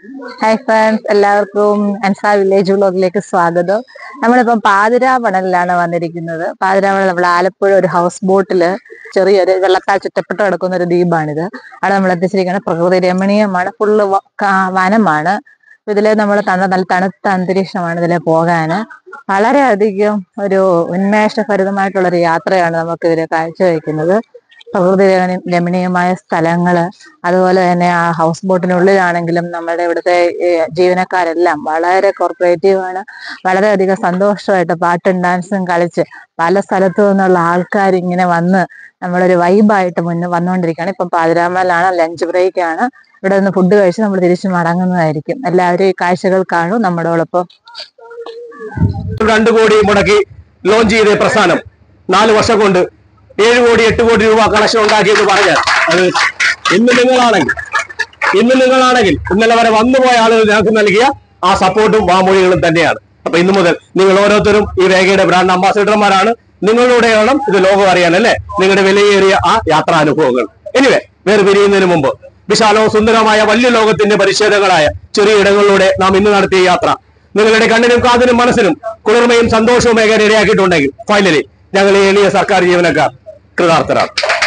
Hi friends എല്ലാവർക്കും അൻസാ village വ്ളോഗിലേക്ക് സ്വാഗതം നമ്മളിപ്പം പാതിരാമണലിലാണ് വന്നിരിക്കുന്നത് പാതിരാമണൽ നമ്മൾ ആലപ്പുഴ ഒരു ഹൗസ് ബോട്ടില് ചെറിയൊരു വെള്ളത്താൽ ചുറ്റപ്പെട്ട് കിടക്കുന്ന ഒരു ദ്വീപാണിത് അവിടെ നമ്മൾ എത്തിച്ചിരിക്കുന്നത് പ്രകൃതി രമണീയമാണ് ഫുള്ള് വനമാണ് ഇതില് നമ്മൾ തണ നല്ല തണുത്ത അന്തരീക്ഷമാണ് ഇതിലെ പോകാന് വളരെയധികം ഒരു ഉന്മേഷഭരിതമായിട്ടുള്ള ഒരു യാത്രയാണ് നമുക്ക് ഇതിലെ കാഴ്ചവെക്കുന്നത് പ്രകൃതി രമണീ- രമണീയമായ സ്ഥലങ്ങള് അതുപോലെ തന്നെ ആ ഹൗസ് ബോട്ടിനുള്ളിലാണെങ്കിലും നമ്മുടെ ഇവിടുത്തെ ഈ ജീവനക്കാരെല്ലാം വളരെ കോർപ്പറേറ്റീവ് ആണ് വളരെയധികം സന്തോഷമായിട്ട് പാട്ടും ഡാൻസും കളിച്ച് പല സ്ഥലത്തു നിന്നുള്ള ആൾക്കാർ ഇങ്ങനെ വന്ന് നമ്മളൊരു വൈബായിട്ട് മുന്നേ വന്നുകൊണ്ടിരിക്കുകയാണ് ഇപ്പം പാതിരാമലാണ് ലഞ്ച് ബ്രേക്ക് ആണ് ഇവിടെ നിന്ന് ഫുഡ് കഴിച്ച് നമ്മൾ തിരിച്ചു മടങ്ങുന്നതായിരിക്കും എല്ലാവരും ഈ കാഴ്ചകൾ കാണും നമ്മളോടൊപ്പം രണ്ട് കോടി മുടക്കി ലോഞ്ച് ചെയ്ത പ്രസ്ഥാനം നാല് വർഷം കൊണ്ട് ഏഴ് കോടി എട്ട് കോടി രൂപ കളക്ഷൻ ഉണ്ടാക്കിയെന്ന് പറഞ്ഞാൽ അത് ഇന്ന് നിങ്ങളാണെങ്കിൽ ഇന്ന് നിങ്ങളാണെങ്കിൽ ഇന്നലെ വരെ വന്നുപോയ ആളുകൾ ഞങ്ങൾക്ക് നൽകിയ ആ സപ്പോർട്ടും വാമൊഴികളും തന്നെയാണ് അപ്പൊ ഇന്നു മുതൽ നിങ്ങൾ ഓരോരുത്തരും ഈ രേഖയുടെ ബ്രാൻഡ് അംബാസിഡർമാരാണ് നിങ്ങളിലൂടെ വേണം ഇത് ലോകം അറിയാൻ അല്ലേ നിങ്ങളുടെ വിലയേറിയ ആ യാത്രാനുഭവങ്ങൾ എനിവേ വേറെ പിരിയുന്നതിന് മുമ്പ് വിശാലവും സുന്ദരമായ വലിയ ലോകത്തിന്റെ പരിച്ഛേദങ്ങളായ ചെറിയ ഇടങ്ങളിലൂടെ നാം ഇന്ന് നടത്തിയ യാത്ര നിങ്ങളുടെ കണ്ണിനും കാതിനും മനസ്സിനും കുളിർമയും സന്തോഷവും ഏകാൻ ഇടയാക്കിയിട്ടുണ്ടെങ്കിൽ ഫൈനലി ഞങ്ങൾ ഈ എളിയ സർക്കാർ ജീവനക്കാർ കൃതാർത്ഥരാണ്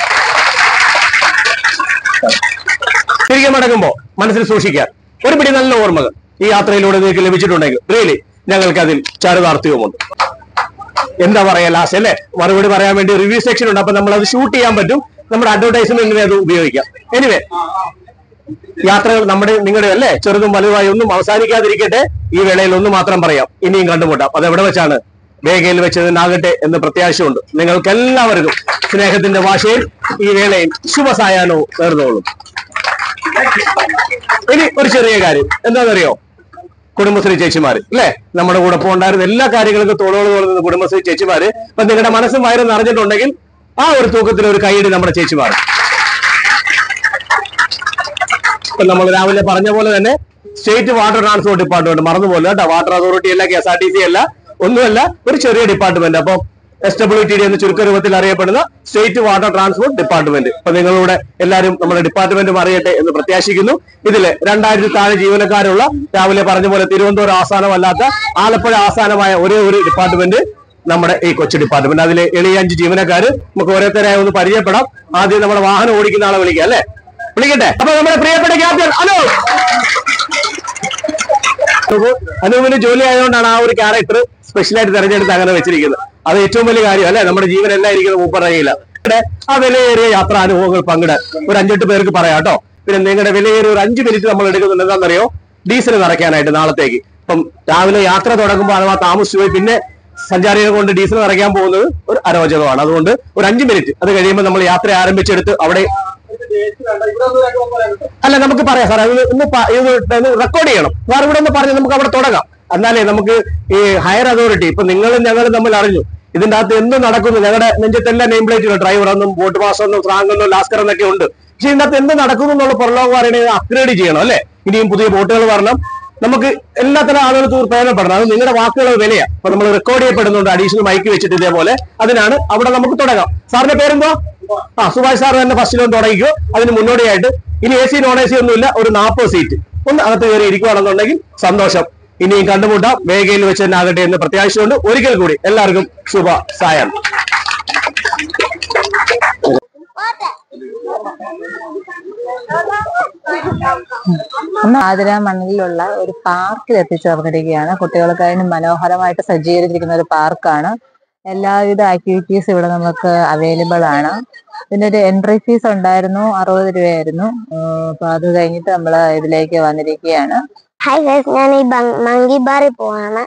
തിരികെ മടങ്ങുമ്പോ മനസ്സിൽ സൂക്ഷിക്കാൻ ഒരു പിടി നല്ല ഓർമ്മകൾ ഈ യാത്രയിലൂടെ നിങ്ങൾക്ക് ലഭിച്ചിട്ടുണ്ടെങ്കിൽ റിയലി ഞങ്ങൾക്ക് അതിൽ ചാരുതാർത്ഥ്യവുമുണ്ട് എന്താ പറയാ ലാസ്റ്റ് അല്ലേ മറുപടി പറയാൻ വേണ്ടി റിവ്യൂ സെക്ഷൻ ഉണ്ട് അപ്പൊ നമ്മൾ അത് ഷൂട്ട് ചെയ്യാൻ പറ്റും നമ്മുടെ അഡ്വർടൈസ്മെന്റിന് അത് ഉപയോഗിക്കാം എനിവേ യാത്രകൾ നമ്മുടെ നിങ്ങളുടെ അല്ലേ ചെറുതും വലുതായി ഒന്നും അവസാനിക്കാതിരിക്കട്ടെ ഈ വേളയിൽ ഒന്ന് മാത്രം പറയാം ഇനിയും കണ്ടുമുട്ടാം അത് എവിടെ വെച്ചാണ് വേഗയിൽ വെച്ചതിനാകട്ടെ എന്ന് പ്രത്യാശയുണ്ട് നിങ്ങൾക്ക് എല്ലാവർക്കും സ്നേഹത്തിന്റെ ഭാഷയിൽ ഈ വേളയിൽ ശുഭസായാനവും നേർന്നോളും ഇനി ഒരു ചെറിയ കാര്യം എന്താണെന്നറിയോ കുടുംബശ്രീ ചേച്ചിമാര് അല്ലേ നമ്മുടെ കൂടെ ഉണ്ടായിരുന്ന എല്ലാ കാര്യങ്ങൾക്കും തോളോട് തോന്നുന്ന കുടുംബശ്രീ ചേച്ചിമാര് അപ്പൊ നിങ്ങളുടെ മനസ്സും വയറും നിറഞ്ഞിട്ടുണ്ടെങ്കിൽ ആ ഒരു തൂക്കത്തിൽ ഒരു കൈയടി നമ്മുടെ ചേച്ചിമാർ ഇപ്പൊ നമ്മൾ രാവിലെ പറഞ്ഞ പോലെ തന്നെ സ്റ്റേറ്റ് വാട്ടർ ട്രാൻസ്പോർട്ട് ഡിപ്പാർട്ട്മെന്റ് മറന്നുപോലെ കേട്ടോ വാട്ടർ അതോറിറ്റി അല്ല K S R T C അല്ല ഒന്നുമല്ല ഒരു ചെറിയ ഡിപ്പാർട്ട്മെന്റ് അപ്പൊ എസ് ഡബ്ല്യു ടി ഡി എന്ന് ചുരുക്ക രൂപത്തിൽ അറിയപ്പെടുന്ന സ്റ്റേറ്റ് വാട്ടർ ട്രാൻസ്പോർട്ട് ഡിപ്പാർട്ട്മെന്റ് അപ്പൊ നിങ്ങളുടെ എല്ലാവരും നമ്മുടെ ഡിപ്പാർട്ട്മെന്റും അറിയട്ടെ എന്ന് പ്രത്യാശിക്കുന്നു ഇതില് രണ്ടായിരത്തി താഴെ ജീവനക്കാരുള്ള രാവിലെ പറഞ്ഞ പോലെ തിരുവനന്തപുരം ആസ്ഥാനമല്ലാത്ത ആലപ്പുഴ ആസ്ഥാനമായ ഒരേ ഒരു ഡിപ്പാർട്ട്മെന്റ് നമ്മുടെ ഈ കൊച്ചു ഡിപ്പാർട്ട്മെന്റ് അതിലെ എളിയ അഞ്ച് ജീവനക്കാര് നമുക്ക് ഓരോരുത്തരായി ഒന്ന് പരിചയപ്പെടാം ആദ്യം നമ്മുടെ വാഹനം ഓടിക്കുന്ന ആളെ വിളിക്കാം അല്ലെ വിളിക്കട്ടെ അപ്പൊ നമ്മുടെ പ്രിയപ്പെട്ട ക്യാപ്റ്റൻ ഹലോ അനുവിന് ജോലി ആയതുകൊണ്ടാണ് ആ ഒരു ക്യാരക്ടർ സ്പെഷ്യലായിട്ട് തെരഞ്ഞെടുത്ത് അങ്ങനെ വെച്ചിരിക്കുന്നത് അത് ഏറ്റവും വലിയ കാര്യം അല്ലെ നമ്മുടെ ജീവൻ എല്ലാം ഇരിക്കുന്നത് മൂപ്പറയില്ല ആ വിലയേറിയ യാത്രാ അനുഭവങ്ങൾ പങ്കിടാൻ ഒരു അഞ്ചെട്ട് പേർക്ക് പറയാം കേട്ടോ പിന്നെ നിങ്ങളുടെ വിലയേറിയ ഒരു അഞ്ച് മിനിറ്റ് നമ്മൾ എടുക്കുന്നുണ്ട് എന്താണെന്നറിയോ ഡീസൽ നിറയ്ക്കാനായിട്ട് നാളത്തേക്ക് ഇപ്പം രാവിലെ യാത്ര തുടങ്ങുമ്പോൾ അഥവാ താമസിച്ചു പോയി പിന്നെ സഞ്ചാരികൾ കൊണ്ട് ഡീസൽ നിറയ്ക്കാൻ പോകുന്നത് ഒരു അരോചകമാണ് അതുകൊണ്ട് ഒരു അഞ്ച് മിനിറ്റ് അത് കഴിയുമ്പോൾ നമ്മൾ യാത്ര ആരംഭിച്ചെടുത്ത് അവിടെ അല്ല നമുക്ക് പറയാം സാർ അത് ഒന്ന് പ- ഇത് റെക്കോർഡ് ചെയ്യണം സാർ ഇവിടെ ഒന്ന് പറഞ്ഞ് നമുക്ക് അവിടെ തുടങ്ങാം എന്നാലേ നമുക്ക് ഈ ഹയർ അതോറിറ്റി ഇപ്പൊ നിങ്ങളും ഞങ്ങളും തമ്മിൽ അറിഞ്ഞു ഇതിന്റെ അകത്ത് എന്ത് നടക്കുന്നു ഞങ്ങളുടെ നെഞ്ചത്തെല്ലാം നെയിം പ്ലേറ്റ് ഡ്രൈവർ എന്നും ബോട്ട് മാസ്റ്റർ എന്നും ഫ്രാങ്ക് എന്നും ലാസ്കർ എന്നൊക്കെ ഉണ്ട് പക്ഷെ ഇതിന്റെ അകത്ത് എന്ത് നടക്കുന്നു എന്നുള്ള പുറലോകം അറിയണത് അപ്ഗ്രേഡ് ചെയ്യണം അല്ലെ ഇനിയും പുതിയ ബോട്ടുകൾ വരണം നമുക്ക് എല്ലാത്തരം ആളുകൾക്ക് പ്രയോജനപ്പെടണം അത് നിങ്ങളുടെ വാക്കുകൾ വിലയാണ് അപ്പൊ നമ്മൾ റെക്കോർഡ് ചെയ്യപ്പെടുന്നുണ്ട് അഡീഷണൽ മൈക്ക് വെച്ചിട്ട് ഇതേപോലെ അതിനാണ് അവിടെ നമുക്ക് തുടങ്ങാം സാറിന്റെ പേരെന്തോ ആ സുഭാഷ് സാർ തന്നെ ഫസ്റ്റിലൊന്ന് തുടങ്ങിക്കോ അതിന് മുന്നോടിയായിട്ട് ഇനി A C non A C ഒന്നുമില്ല ഒരു നാൽപ്പത് സീറ്റ് ഒന്ന് അകത്ത് കയറി ഇരിക്കുവാണെന്നുണ്ടെങ്കിൽ സന്തോഷം ഇനിയും കണ്ടുമുട്ടാം വേഗയിൽ വെച്ച് തന്നെ ആകട്ടെ എന്ന് പ്രത്യാശയുണ്ട് ഒരിക്കൽ കൂടി എല്ലാവർക്കും ശുഭ സായം ആതിര മണ്ണിലുള്ള ഒരു പാർക്കിൽ എത്തിച്ചേർന്നിരിക്കുകയാണ് കുട്ടികൾക്ക് അതിന് മനോഹരമായിട്ട് സജ്ജീകരിച്ചിരിക്കുന്ന ഒരു പാർക്കാണ് എല്ലാവിധ ആക്ടിവിറ്റീസ് ഇവിടെ നമുക്ക് അവൈലബിൾ ആണ് ഇതിന്റെ ഒരു എൻട്രി ഫീസ് ഉണ്ടായിരുന്നു അറുപത് രൂപയായിരുന്നു ഉം, അപ്പൊ അത് കഴിഞ്ഞിട്ട് നമ്മൾ ഇതിലേക്ക് വന്നിരിക്കുകയാണ് ഹായ് ഗൈസ് ഞാൻ ഈ മങ്കി ബാറിൽ പോവാണ്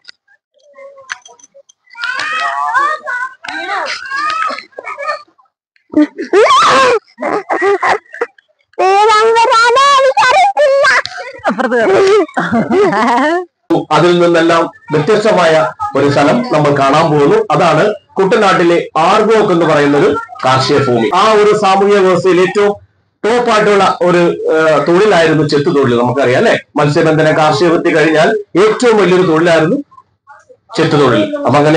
വരാനേ എനിക്കറിയത്തില്ല അപ്പുറത്ത് കയറ്. അതിൽ നിന്നെല്ലാം വ്യത്യസ്തമായ ഒരു സ്ഥലം നമ്മൾ കാണാൻ പോകുന്നു അതാണ് കുട്ടനാട്ടിലെ ആർഗോക്ക് എന്ന് പറയുന്ന ഒരു കാർഷിക ഭൂമി ആ ഒരു സാമൂഹിക വ്യവസ്ഥയിൽ ഏറ്റവും ടോപ്പ് ആയിട്ടുള്ള ഒരു ഏഹ്, തൊഴിലായിരുന്നു ചെത്തു തൊഴിൽ നമുക്കറിയാം അല്ലെ മത്സ്യബന്ധന കാർഷിക വൃത്തി കഴിഞ്ഞാൽ ഏറ്റവും വലിയൊരു തൊഴിലായിരുന്നു ചെത്തു തൊഴിൽ അപ്പൊ അങ്ങനെ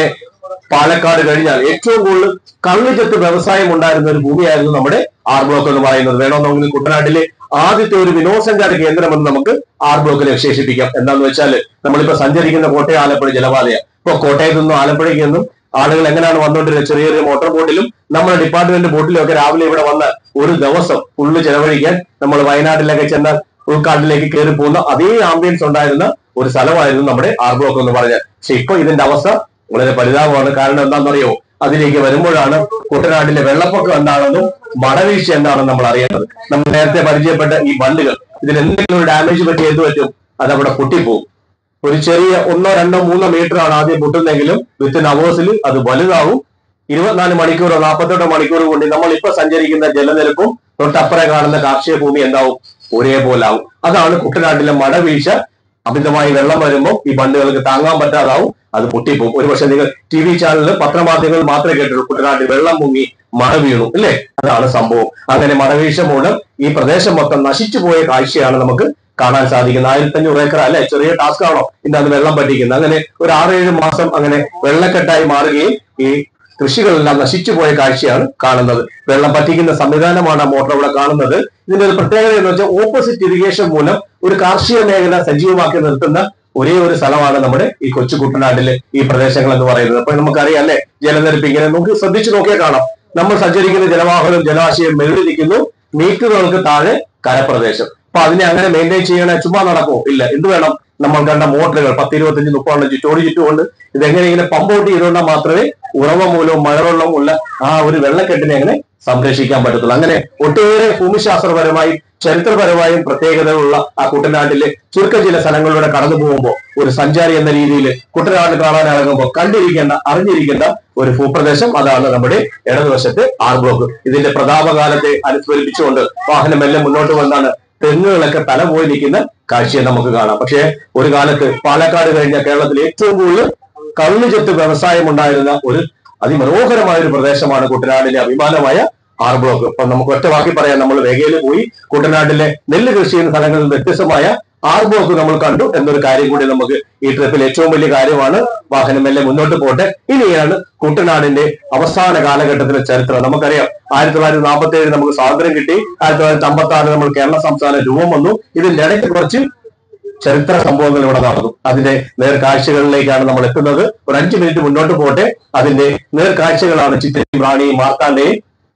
പാലക്കാട് കഴിഞ്ഞാൽ ഏറ്റവും കൂടുതൽ കള്ളുചെത്ത് വ്യവസായം ഉണ്ടായിരുന്ന ഒരു ഭൂമിയായിരുന്നു നമ്മുടെ ആർ ബ്ലോക്ക് എന്ന് പറയുന്നത് വേണമെന്നെങ്കിൽ കുട്ടനാട്ടിലെ ആദ്യത്തെ ഒരു വിനോദസഞ്ചാര കേന്ദ്രമെന്ന് നമുക്ക് ആർ ബ്ലോക്കിനെ വിശേഷിപ്പിക്കാം എന്താന്ന് വെച്ചാൽ നമ്മളിപ്പോ സഞ്ചരിക്കുന്ന കോട്ടയം ആലപ്പുഴ ജലപാതയ ഇപ്പൊ കോട്ടയത്ത് നിന്നും ആലപ്പുഴയ്ക്ക് നിന്നും ആളുകൾ എങ്ങനെയാണ് വന്നുകൊണ്ടിരുന്നത് ചെറിയ ചെറിയ മോട്ടോർ ബോട്ടിലും നമ്മുടെ ഡിപ്പാർട്ട്മെന്റ് ബോട്ടിലും ഒക്കെ രാവിലെ ഇവിടെ വന്ന് ഒരു ദിവസം ഫുള്ള് ചെലവഴിക്കാൻ നമ്മൾ വയനാട്ടിലൊക്കെ ചെന്നാൽ ഉൾക്കാട്ടിലേക്ക് കയറി പോകുന്ന അതേ ആംബിയൻസ് ഉണ്ടായിരുന്ന ഒരു സ്ഥലമായിരുന്നു നമ്മുടെ ആർ ബ്ലോക്ക് എന്ന് പറഞ്ഞാൽ പക്ഷെ ഇപ്പൊ ഇതിന്റെ അവസ്ഥ വളരെ പരിതാപമാണ് കാരണം എന്താണെന്നറിയോ അതിലേക്ക് വരുമ്പോഴാണ് കുട്ടനാട്ടിലെ വെള്ളപ്പൊക്കം എന്താണെന്നും മടവീഴ്ച എന്താണെന്നും നമ്മൾ അറിയേണ്ടത് നമ്മൾ നേരത്തെ പരിചയപ്പെട്ട ഈ ബണ്ടുകൾ ഇതിന് എന്തെങ്കിലും ഒരു ഡാമേജ് പറ്റി എന്ത് പറ്റും അത് അവിടെ പൊട്ടിപ്പോകും ഒരു ചെറിയ ഒന്നോ രണ്ടോ മൂന്നോ മീറ്റർ ആണ് ആദ്യം പൊട്ടുന്നെങ്കിലും വിത്തിൻ അവേഴ്സിൽ അത് വലുതാവും ഇരുപത്തിനാല് മണിക്കൂറോ നാൽപ്പത്തെട്ടോ മണിക്കൂർ കൊണ്ട് നമ്മൾ ഇപ്പൊ സഞ്ചരിക്കുന്ന ജലനിരപ്പും തൊട്ടപ്പുറം കാണുന്ന കാർഷിക ഭൂമി എന്താവും ഒരേപോലെ ആവും അതാണ് കുട്ടനാട്ടിലെ മഴവീഴ്ച അമിതമായി വെള്ളം വരുമ്പോൾ ഈ ബണ്ടുകൾക്ക് താങ്ങാൻ പറ്റാതാവും അത് പൊട്ടിപ്പോകും ഒരുപക്ഷെ നിങ്ങൾ ടി വി ചാനലിൽ പത്രമാധ്യമങ്ങൾ മാത്രമേ കേട്ടുള്ളൂ കുട്ടനാട്ടിൽ വെള്ളം മുങ്ങി മഴ വീണു അല്ലേ അതാണ് സംഭവം അങ്ങനെ മഴവീഴ്ച മൂലം ഈ പ്രദേശം മൊത്തം നശിച്ചു പോയ കാഴ്ചയാണ് നമുക്ക് കാണാൻ സാധിക്കുന്നത് ആയിരത്തി അഞ്ഞൂറ് ഏക്കർ അല്ലെ ചെറിയ ടാസ്ക് ആണോ ഇതിനകത്ത് വെള്ളം പറ്റിക്കുന്നത് അങ്ങനെ ഒരു ആറേഴ് മാസം അങ്ങനെ വെള്ളക്കെട്ടായി മാറുകയും ഈ കൃഷികളെല്ലാം നശിച്ചു പോയ കാഴ്ചയാണ് കാണുന്നത് വെള്ളം പറ്റിക്കുന്ന സംവിധാനമാണ് ആ മോട്ടോർ ഇവിടെ കാണുന്നത് ഇതിന്റെ ഒരു പ്രത്യേകത എന്ന് വെച്ചാൽ ഓപ്പോസിറ്റ് ഇറിഗേഷൻ മൂലം ഒരു കാർഷിക മേഖല സജീവമാക്കി നിർത്തുന്ന ഒരേ ഒരു സ്ഥലമാണ് നമ്മുടെ ഈ കൊച്ചു കുട്ടനാട്ടിലെ ഈ പ്രദേശങ്ങൾ എന്ന് പറയുന്നത് അപ്പൊ നമുക്കറിയാം അല്ലെ ജലനിരപ്പ് ഇങ്ങനെ നമുക്ക് ശ്രദ്ധിച്ചു നോക്കിയാൽ കാണാം നമ്മൾ സഞ്ചരിക്കുന്ന ജലവാഹനം ജലാശയം മെഴുകി നിൽക്കുന്നു മീറ്ററുകൾക്ക് താഴെ കരപ്രദേശം അപ്പൊ അതിനെ അങ്ങനെ മെയിൻറ്റെയിൻ ചെയ്യണേ ചുമ്മാ നടക്കുമോ ഇല്ല എന്ത് വേണം നമ്മൾ കണ്ട മോട്ടറുകൾ പത്ത് ഇരുപത്തഞ്ച് മുപ്പതെണ്ണം ചുറ്റോട് ചുറ്റുകൊണ്ട് ഇതെങ്ങനെ ഇങ്ങനെ പമ്പ് ഔട്ട് ചെയ്തുകൊണ്ടാൽ മാത്രമേ ഉറവ മൂലവും മഴവെള്ളവും ഉള്ള ആ ഒരു വെള്ളക്കെട്ടിനെ അങ്ങനെ സംരക്ഷിക്കാൻ പറ്റത്തുള്ളൂ അങ്ങനെ ഒട്ടേറെ ഭൂമിശാസ്ത്രപരമായും ചരിത്രപരമായും പ്രത്യേകതകളുള്ള ആ കുട്ടനാട്ടിലെ ചുരുക്കം ചില സ്ഥലങ്ങളിലൂടെ കടന്നു പോകുമ്പോൾ ഒരു സഞ്ചാരി എന്ന രീതിയിൽ കുട്ടനാട് കാണാൻ ഇറങ്ങുമ്പോൾ കണ്ടിരിക്കേണ്ട അറിഞ്ഞിരിക്കേണ്ട ഒരു ഭൂപ്രദേശം അതാണ് നമ്മുടെ ഇടതുവശത്തെ ആർ ബ്ലോക്ക് ഇതിന്റെ പ്രതാപകാലത്തെ അനുസ്മരിപ്പിച്ചുകൊണ്ട് വാഹനം എല്ലാം മുന്നോട്ട് വന്നാണ് തെങ്ങുകളൊക്കെ തല പോയി നിൽക്കുന്ന കാഴ്ചയെ നമുക്ക് കാണാം പക്ഷേ ഒരു കാലത്ത് പാലക്കാട് കഴിഞ്ഞ കേരളത്തിൽ ഏറ്റവും കൂടുതൽ കള്ളുചെത്ത് വ്യവസായം ഉണ്ടായിരുന്ന ഒരു അതിമനോഹരമായ ഒരു പ്രദേശമാണ് കുട്ടനാടിലെ അഭിമാനമായ ആർ ബ്ലോക്ക് അപ്പൊ നമുക്ക് ഒറ്റ വാക്കി പറയാം നമ്മൾ വേഗയിൽ പോയി കുട്ടനാട്ടിലെ നെല്ല് കൃഷി ചെയ്യുന്ന സ്ഥലങ്ങളിൽ നിന്ന് വ്യത്യസ്തമായ ആർ ബ്ലോക്ക് നമ്മൾ കണ്ടു എന്നൊരു കാര്യം കൂടി നമുക്ക് ഈ ട്രിപ്പിൽ ഏറ്റവും വലിയ കാര്യമാണ് വാഹനം എല്ലാം മുന്നോട്ട് പോട്ടെ ഇനിയാണ് കുട്ടനാടിന്റെ അവസാന കാലഘട്ടത്തിലെ ചരിത്രം നമുക്കറിയാം ആയിരത്തി തൊള്ളായിരത്തി നാൽപ്പത്തി ഏഴ് നമുക്ക് സ്വാതന്ത്ര്യം കിട്ടി ആയിരത്തി തൊള്ളായിരത്തി അമ്പത്തി ആറ് നമ്മൾ കേരള സംസ്ഥാനം രൂപം വന്നു ഇതിന്റെ ഇടയ്ക്ക് കുറച്ച് ചരിത്ര സംഭവങ്ങൾ ഇവിടെ നടന്നു അതിന്റെ നേർക്കാഴ്ചകളിലേക്കാണ് നമ്മൾ എത്തുന്നത് ഒരു അഞ്ചു മിനിറ്റ് മുന്നോട്ട് പോട്ടെ അതിന്റെ നേർക്കാഴ്ചകളാണ് ചിത്രയും റാണിയും മാർത്താണ്ഡയും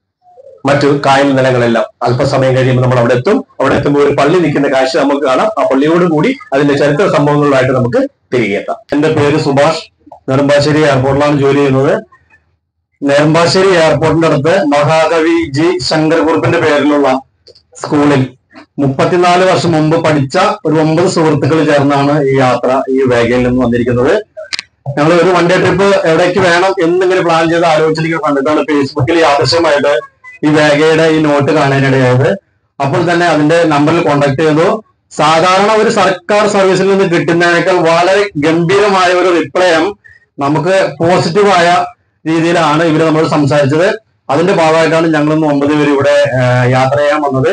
മറ്റു കായൽ നിലങ്ങളെല്ലാം അല്പസമയം കഴിയുമ്പോൾ നമ്മൾ അവിടെ എത്തും അവിടെ എത്തുമ്പോൾ ഒരു പള്ളി നിൽക്കുന്ന കാഴ്ച നമുക്ക് കാണാം ആ പള്ളിയോട് കൂടി അതിന്റെ ചരിത്ര സംഭവങ്ങളുമായിട്ട് നമുക്ക് തിരികെ എത്താം എന്റെ പേര് സുഭാഷ് നെടുമ്പാശ്ശേരി എയർപോർട്ടിലാണ് ജോലി ചെയ്യുന്നത് നെടുമ്പാശ്ശേരി എയർപോർട്ടിന്റെ അടുത്ത് മഹാകവി ജി ശങ്കർ കുറുപ്പിന്റെ പേരിലുള്ള സ്കൂളിൽ മുപ്പത്തിനാല് വർഷം മുമ്പ് പഠിച്ച ഒരു ഒമ്പത് സുഹൃത്തുക്കൾ ചേർന്നാണ് ഈ യാത്ര ഈ വേഗയിൽ നിന്ന് വന്നിരിക്കുന്നത് ഞങ്ങൾ ഒരു വൺ ഡേ ട്രിപ്പ് എവിടേക്ക് വേണം എന്നിങ്ങനെ പ്ലാൻ ചെയ്ത് ആലോചിച്ചിരിക്കുന്ന കണ്ടിട്ടാണ് ഫേസ്ബുക്കിൽ യാദൃശ്യമായിട്ട് ഈ വേഗയുടെ ഈ നോട്ട് കാണാനിടയായത് അപ്പോൾ തന്നെ അതിന്റെ നമ്പറിൽ കോൺടാക്ട് ചെയ്തു സാധാരണ ഒരു സർക്കാർ സർവീസിൽ നിന്ന് കിട്ടുന്നതിനേക്കാൾ വളരെ ഗംഭീരമായ ഒരു റിപ്ലയം നമുക്ക് പോസിറ്റീവായ രീതിയിലാണ് ഇവര് നമ്മൾ സംസാരിച്ചത് അതിന്റെ ഭാഗമായിട്ടാണ് ഞങ്ങൾ ഇന്ന് ഒമ്പത് പേര് ഇവിടെ ആ, യാത്ര ചെയ്യാൻ വന്നത്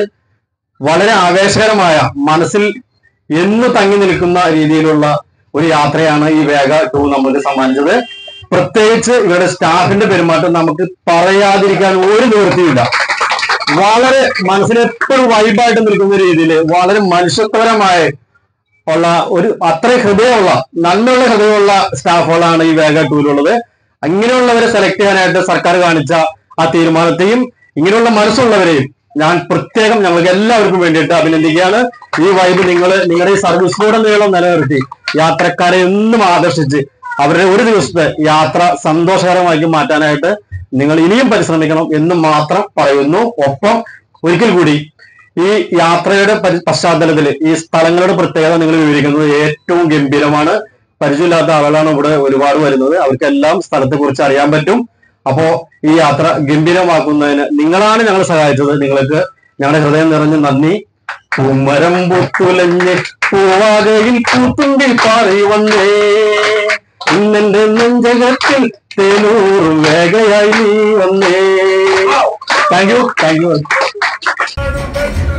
വളരെ ആവേശകരമായ മനസ്സിൽ എന്ന് തങ്ങി നിൽക്കുന്ന രീതിയിലുള്ള ഒരു യാത്രയാണ് ഈ വേഗ ടൂ നമുക്ക് സമ്മാനിച്ചത് പ്രത്യേകിച്ച് ഇവരുടെ സ്റ്റാഫിന്റെ പെരുമാറ്റം നമുക്ക് പറയാതിരിക്കാൻ ഒരു നിവൃത്തിയില്ല വളരെ മനസ്സിന് എപ്പോഴും വൈബായിട്ട് നിൽക്കുന്ന രീതിയിൽ വളരെ മനുഷ്യത്വപരമായ ഉള്ള ഒരു അത്രയും ഹൃദയമുള്ള നന്മയുള്ള ഹൃദയമുള്ള സ്റ്റാഫുകളാണ് ഈ വേഗ ടൂറിലുള്ളത് അങ്ങനെയുള്ളവരെ സെലക്ട് ചെയ്യാനായിട്ട് സർക്കാർ കാണിച്ച ആ തീരുമാനത്തെയും ഇങ്ങനെയുള്ള മനസ്സുള്ളവരെയും ഞാൻ പ്രത്യേകം ഞങ്ങൾക്ക് എല്ലാവർക്കും വേണ്ടിയിട്ട് അഭിനന്ദിക്കുകയാണ് ഈ വൈബ് നിങ്ങൾ നിങ്ങളുടെ ഈ സർവീസിലൂടെ നീളം നിലനിർത്തി യാത്രക്കാരെ എന്നും ആകർഷിച്ച് അവരുടെ ഒരു ദിവസത്തെ യാത്ര സന്തോഷകരമാക്കി മാറ്റാനായിട്ട് നിങ്ങൾ ഇനിയും പരിശ്രമിക്കണം എന്ന് മാത്രം പറയുന്നു ഒപ്പം ഒരിക്കൽ കൂടി ഈ യാത്രയുടെ പരി- പശ്ചാത്തലത്തിൽ ഈ സ്ഥലങ്ങളുടെ പ്രത്യേകത നിങ്ങൾ വിവരിക്കുന്നത് ഏറ്റവും ഗംഭീരമാണ് പരിചയമില്ലാത്ത ആളുകളാണ് ഇവിടെ ഒരുപാട് വരുന്നത് അവർക്കെല്ലാം സ്ഥലത്തെ കുറിച്ച് അറിയാൻ പറ്റും അപ്പോ ഈ യാത്ര ഗംഭീരമാക്കുന്നതിന് നിങ്ങളാണ് ഞങ്ങളെ സഹായിച്ചത് നിങ്ങൾക്ക് ഞങ്ങളുടെ ഹൃദയം നിറഞ്ഞ നന്ദി കുമരം പൊത്തുലഞ്ഞ് പൂവാകയിൽ പൂത്തുമ്പിൽ പാറി വന്നേ ഇന്നെന്റെ നെഞ്ചകത്തിൽ തേനൂറും വേഗയായി നീ വന്നേ താങ്ക് യു താങ്ക് യു